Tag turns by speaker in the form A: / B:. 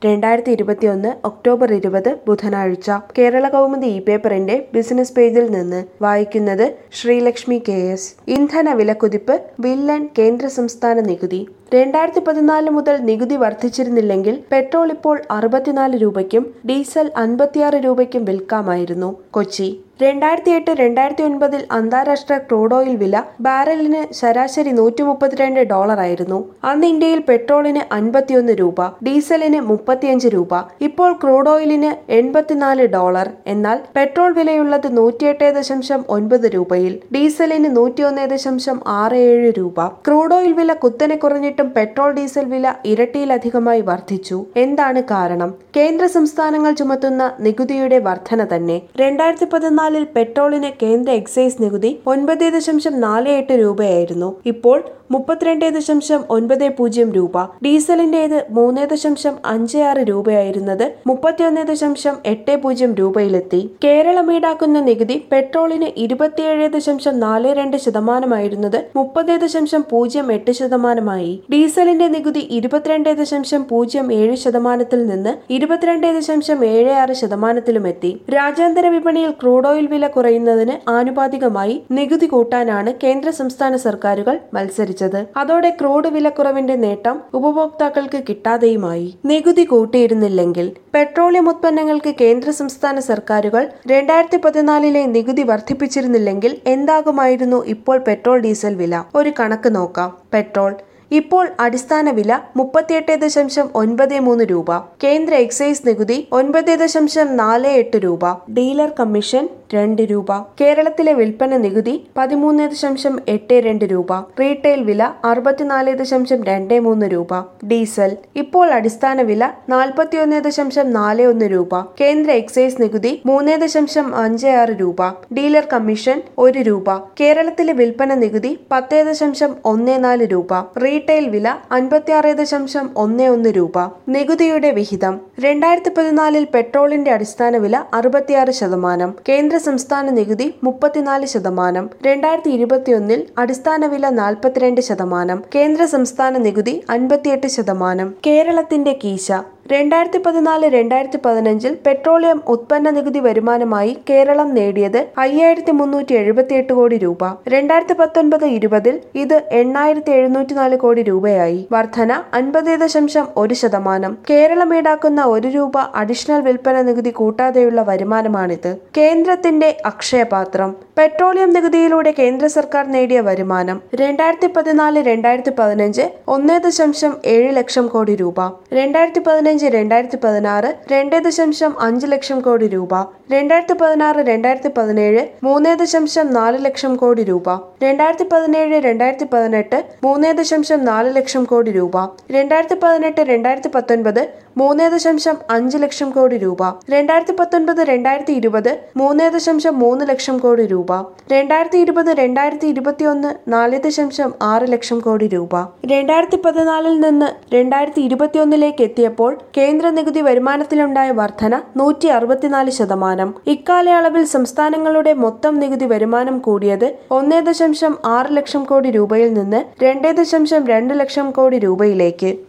A: രണ്ടായിരത്തി ഇരുപത്തിയൊന്ന് ഒക്ടോബർ ഇരുപത് ബുധനാഴ്ച കേരള കൗമുദി ഇ പേപ്പറിന്റെ ബിസിനസ് പേജിൽ നിന്ന് വായിക്കുന്നത് ശ്രീലക്ഷ്മി കെ എസ് ഇന്ധന വിലക്കുതിപ്പ് വില്ലൻ കേന്ദ്ര സംസ്ഥാന നികുതി രണ്ടായിരത്തി പതിനാല് മുതൽ നികുതി വർദ്ധിച്ചിരുന്നില്ലെങ്കിൽ പെട്രോൾ ഇപ്പോൾ അറുപത്തിനാല് രൂപയ്ക്കും ഡീസൽ അൻപത്തിയാറ് രൂപയ്ക്കും വിൽക്കാമായിരുന്നു കൊച്ചി രണ്ടായിരത്തി എട്ട് രണ്ടായിരത്തി ഒൻപതിൽ അന്താരാഷ്ട്ര ക്രൂഡ് ഓയിൽ വില ബാരലിന് ശരാശരി നൂറ്റി മുപ്പത്തിരണ്ട് ഡോളർ ആയിരുന്നു അന്ന് ഇന്ത്യയിൽ പെട്രോളിന് അൻപത്തിയൊന്ന് രൂപ ഡീസലിന് മുപ്പത്തിയഞ്ച് രൂപ ഇപ്പോൾ ക്രൂഡ് ഓയിലിന് എൺപത്തിനാല് ഡോളർ എന്നാൽ പെട്രോൾ വിലയുള്ളത് നൂറ്റിയെട്ട് ദശാംശം ഒൻപത് രൂപയിൽ ഡീസലിന് നൂറ്റിയൊന്ന് ദശാംശം ആറ് ഏഴ് രൂപ ക്രൂഡ് ഓയിൽ വില കുത്തനെ കുറഞ്ഞിട്ടും പെട്രോൾ ഡീസൽ വില ഇരട്ടിയിലധികമായി വർദ്ധിച്ചു എന്താണ് കാരണം കേന്ദ്ര സംസ്ഥാനങ്ങൾ ചുമത്തുന്ന നികുതിയുടെ വർധന തന്നെ രണ്ടായിരത്തി പതിനാലിൽ പെട്രോളിന് കേന്ദ്ര എക്സൈസ് നികുതി ഒൻപത് ദശാംശം നാല് എട്ട് രൂപയായിരുന്നു ഇപ്പോൾ മുപ്പത്തിരണ്ട് ദശാംശം ഒൻപത് പൂജ്യം രൂപ ഡീസലിന്റേത് മൂന്ന് ദശാംശം അഞ്ച് ആറ് രൂപയായിരുന്നത് മുപ്പത്തിയൊന്ന് ദശാംശം എട്ട് പൂജ്യം രൂപയിലെത്തി കേരളം ഈടാക്കുന്ന നികുതി പെട്രോളിന് ഇരുപത്തിയേഴ് ദശാംശം നാല് രണ്ട് ശതമാനമായിരുന്നത് മുപ്പത് ദശാംശം പൂജ്യം എട്ട് ശതമാനമായി ഡീസലിന്റെ നികുതി ഇരുപത്തിരണ്ട് ദശാംശം പൂജ്യം ഏഴ് ശതമാനത്തിൽ നിന്ന് ഇരുപത്തിരണ്ട് ദശാംശം ഏഴ് ആറ് ശതമാനത്തിലുമെത്തി രാജ്യാന്തര വിപണിയിൽ ക്രൂഡ് ഓയിൽ വില കുറയുന്നതിന് ആനുപാതികമായി നികുതി കൂട്ടാനാണ് കേന്ദ്ര സംസ്ഥാന സർക്കാരുകൾ മത്സരിച്ചത് അതോടെ ക്രൂഡ് വിലക്കുറവിന്റെ നേട്ടം ഉപഭോക്താക്കൾക്ക് കിട്ടാതെയുമായി നികുതി കൂട്ടിയിരുന്നില്ലെങ്കിൽ പെട്രോളിയം ഉത്പന്നങ്ങൾക്ക് കേന്ദ്ര സംസ്ഥാന സർക്കാരുകൾ രണ്ടായിരത്തി പതിനാലിലെ നികുതി വർദ്ധിപ്പിച്ചിരുന്നില്ലെങ്കിൽ എന്താകുമായിരുന്നു ഇപ്പോൾ പെട്രോൾ ഡീസൽ വില ഒരു കണക്ക് നോക്കാം പെട്രോൾ ഇപ്പോൾ അടിസ്ഥാന വില മുപ്പത്തിയെട്ട് ദശാംശം ഒൻപത് മൂന്ന് രൂപ കേന്ദ്ര എക്സൈസ് നികുതി ഒൻപത് ദശാംശം നാല് എട്ട് രൂപ ഡീലർ കമ്മീഷൻ രണ്ട് രൂപ കേരളത്തിലെ വിൽപ്പന നികുതി പതിമൂന്ന് ദശാംശം എട്ട് രണ്ട് രൂപ റീറ്റെയിൽ വില അറുപത്തിനാല് ദശാംശം രണ്ട് മൂന്ന് രൂപ ഡീസൽ ഇപ്പോൾ അടിസ്ഥാന വില നാൽപ്പത്തിയൊന്ന് ദശാംശം നാല് ഒന്ന് രൂപ കേന്ദ്ര എക്സൈസ് നികുതി മൂന്ന് ദശാംശം അഞ്ച് ആറ് രൂപ ഡീലർ കമ്മീഷൻ ഒരു രൂപ കേരളത്തിലെ വിൽപ്പന നികുതി പത്ത് ദശാംശം ഒന്ന് നാല് രൂപ റീറ്റെയിൽ വില അൻപത്തിയാറ് ദശാംശം ഒന്ന് ഒന്ന് രൂപ നികുതിയുടെ വിഹിതം രണ്ടായിരത്തി പതിനാലിൽ പെട്രോളിന്റെ അടിസ്ഥാന വില അറുപത്തിയാറ് ശതമാനം കേന്ദ്ര സംസ്ഥാന നികുതി മുപ്പത്തിനാല് ശതമാനം രണ്ടായിരത്തി ഇരുപത്തിയൊന്നിൽ അടിസ്ഥാന വില നാൽപ്പത്തിരണ്ട് ശതമാനം കേന്ദ്ര സംസ്ഥാന നികുതി അൻപത്തിയെട്ട് ശതമാനം കേരളത്തിന്റെ കീശ രണ്ടായിരത്തി പതിനാല് രണ്ടായിരത്തി പതിനഞ്ചിൽ പെട്രോളിയം ഉത്പന്ന നികുതി വരുമാനമായി കേരളം നേടിയത് അയ്യായിരത്തി മുന്നൂറ്റി എഴുപത്തിയെട്ട് കോടി രൂപ രണ്ടായിരത്തി പത്തൊൻപത് ഇരുപതിൽ ഇത് എണ്ണായിരത്തി എഴുന്നൂറ്റി നാല് കോടി രൂപയായി വർധന അൻപത് ദശാംശം ഒരു ശതമാനം കേരളം ഈടാക്കുന്ന ഒരു രൂപ അഡീഷണൽ വിൽപ്പന നികുതി കൂട്ടാതെയുള്ള വരുമാനമാണിത് കേന്ദ്രത്തിന്റെ അക്ഷയപാത്രം പെട്രോളിയം നികുതിയിലൂടെ കേന്ദ്ര സർക്കാർ നേടിയ വരുമാനം രണ്ടായിരത്തി പതിനാല് രണ്ടായിരത്തി പതിനഞ്ച് ഒന്ന് ദശാംശം ഏഴ് ലക്ഷം കോടി രൂപ രണ്ടായിരത്തി പതിനഞ്ച് രണ്ടായിരത്തി പതിനാറ് രണ്ട് ദശാംശം അഞ്ച് ലക്ഷം കോടി രൂപ രണ്ടായിരത്തി പതിനാറ് രണ്ടായിരത്തി പതിനേഴ് മൂന്ന് ദശാംശം നാല് ലക്ഷം കോടി രൂപ രണ്ടായിരത്തി പതിനേഴ് രണ്ടായിരത്തി പതിനെട്ട് മൂന്ന് ദശാംശം നാല് ലക്ഷം കോടി രൂപ രണ്ടായിരത്തി പതിനെട്ട് രണ്ടായിരത്തി പത്തൊൻപത് മൂന്ന് ദശാംശം അഞ്ച് ലക്ഷം കോടി രൂപ രണ്ടായിരത്തി പത്തൊൻപത് രണ്ടായിരത്തി ഇരുപത് മൂന്ന് ദശാംശം മൂന്ന് ലക്ഷം കോടി രൂപ രണ്ടായിരത്തി ഇരുപത് രണ്ടായിരത്തി ഇരുപത്തിയൊന്ന് നാല് ദശാംശം ആറ് ലക്ഷം കോടി രൂപ രണ്ടായിരത്തി പതിനാലിൽ നിന്ന് രണ്ടായിരത്തി ഇരുപത്തിയൊന്നിലേക്ക് എത്തിയപ്പോൾ കേന്ദ്ര നികുതി വരുമാനത്തിലുണ്ടായ വർധന നൂറ്റി അറുപത്തിനാല് ശതമാനം ഇക്കാലയളവിൽ സംസ്ഥാനങ്ങളുടെ മൊത്തം നികുതി വരുമാനം കൂടിയത് ഒന്നേ ദശാംശം ആറ് ലക്ഷം കോടി രൂപയിൽ നിന്ന് രണ്ടേ ദശാംശം രണ്ട് ലക്ഷം കോടി രൂപയിലേക്ക്